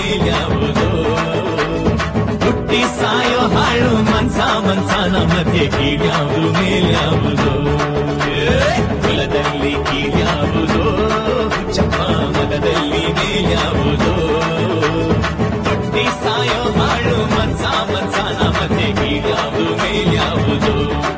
ಮೇಲ್ಯಾವುದೋ ಹುಟ್ಟಿ ಸಾಯೋ ಹಾಳು ಮನ್ಸ ಮನ್ಸನ ಮಧ್ಯೆ ಕೀಳ್ಯಾವುದು ಮೇಲ್ಯಾವುದೋ ಕುಲದಲ್ಲಿ ಕೀಳ್ಯಾವುದೋ ಹುಚ್ಚಪ್ಪ ಮಗದಲ್ಲಿ ಮೇಲ್ಯಾವುದೋ ಹುಟ್ಟಿ ಸಾಯೋ ಹಾಳು ಮನ್ಸ ಮನ್ಸನ ಮಧ್ಯೆ ಕೀಳ್ಯಾವುದು ಮೇಲ್ಯಾವುದೋ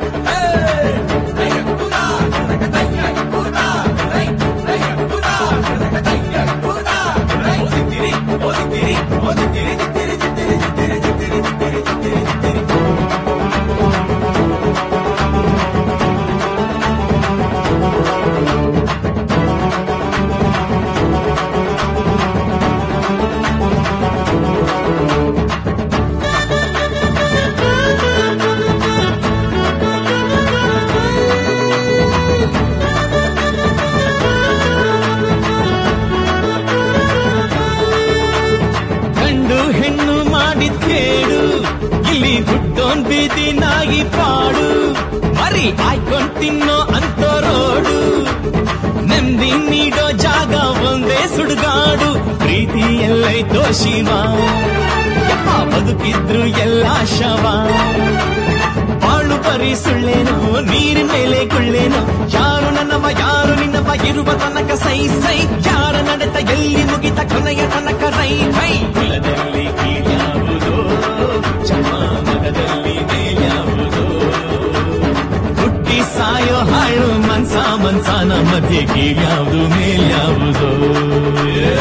ಗಂಡು ಹೆಣ್ಣು ಮಾಡಿದ ಕೇಡು ಇಲ್ಲಿ ಹುಟ್ಟೋನ್ ಬೀದಿ ನಾಗಿ ಪಾಡು ಮರಿ ಆಯ್ಕೊಂಡ್ ತಿನ್ನೋ ಅಂತೋರೋಡು ನೆಮ್ಮದಿ ನೀಡೋ ಜಾಗ ಒಂದೇ ಸುಡುಗಾಡು ಪ್ರೀತಿ ಎಲ್ಲೈತೋ ಶಿವ ಯಪ್ಪ ಬದುಕಿದ್ರು ಎಲ್ಲ ಶವ ಬಾಳು ಬರೀ ಸುಳ್ಳೇನೋ ನೀರಿನ ಮೇಲೆ ಗುಳ್ಳೇನೋ ಯಾರು ನನ್ನವ ಯಾರು ನಿನ್ನವ ಇರುವ ತನಕ ಸೈ ಸೈ ಯಾರ ನಡೆತ ಎಲ್ಲಿ ಮುಗಿತ ಕೊನೆಯ ತನಕ ರೈ ರೈ ಕುಲದಲ್ಲಿ ಕೀಳ್ಯಾವುದೋ ಚಮ್ಮ ಮಗದಲ್ಲಿ ಮೇಲ್ಯಾವುದೋ ಹುಟ್ಟಿ ಸಾಯೋ ಹಾಳು ಮನ್ಸ ಮನ್ಸನ ಮಧ್ಯೆ ಕೀಳ್ಯಾವುದು ಮೇಲ್ಯಾವುದೋ ಏ?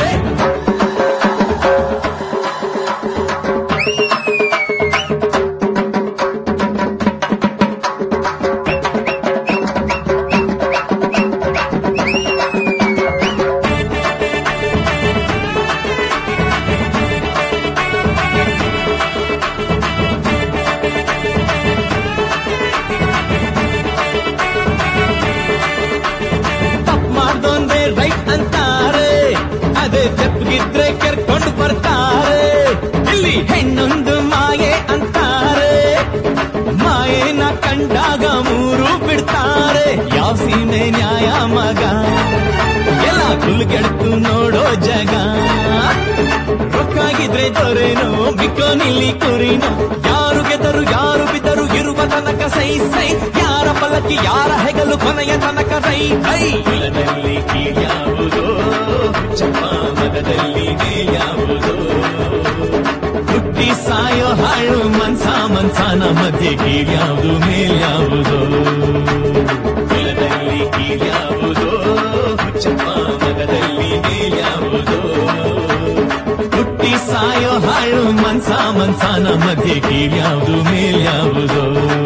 ತಪ್ಪು ಮಾಡ್ದೊಂದೇ ರೈಟ್ ಅಂತಾರೆ ಅದೇ ತೆಪ್ಪಗಿದ್ರೆ ಕರ್ಕೊಂಡು ಬರ್ತಾರೆ ಇಲ್ಲಿ ಹೆಣ್ಣೊಂದು ಮಾಯೆ ಅಂತಾರೆ ಮಾಯೆನ ಕಂಡಾಗ ಮೂರು ಬಿಡ್ತಾರೆ ಯಾವ ಸೀಮೆ ನ್ಯಾಯ ಮಗ ಎಲ್ಲ ಕುಲ್ಗೆಡ್ತು ನೋಡೋ ಜಗ ರೊಕ್ಕಾಗಿದ್ರೆ ದೊರೆನೋ ಬಿಕ್ಕೋ ನಿಲ್ಲಿ ಕುರಿನೋ ಯಾರು ಗೆದರು ಯಾರು ಬಿದ್ದರು ಇರುವ ತನಕ ಸೈ ಸೈ ಯಾರ ಪಲಕಿ ಯಾರ ಹೆಗಲು ಕೊನೆಯ ತನಕ ರೈ ರೈ ಕುಲದಲ್ಲಿ ಕೀಳ್ಯಾವುದೋ ಚಪ್ಪ ಮಗದಲ್ಲಿ ಮೇಲ್ಯಾವುದೋ ಹುಟ್ಟಿ ಸಾಯೋ ಹಾಳು ಮನ್ಸ ಮನ್ಸನ ಮಧ್ಯೆ ಕೀಳ್ಯಾವುದು ಮೇಲ್ಯಾವುದೋ ಕುಲದಲ್ಲಿ ಕೀಳ್ಯಾವುದೋ ಚಪ್ಪ ಮಗದಲ್ಲಿ ಮೇಲ್ಯಾವುದೋ ಹುಟ್ಟಿ ಸಾಯೋ ಹಾಳು ಮನ್ಸ ಮನ್ಸನ ಮಧ್ಯೆ ಕೀಳ್ಯಾವುದು ಮೇಲ್ಯಾವುದೋ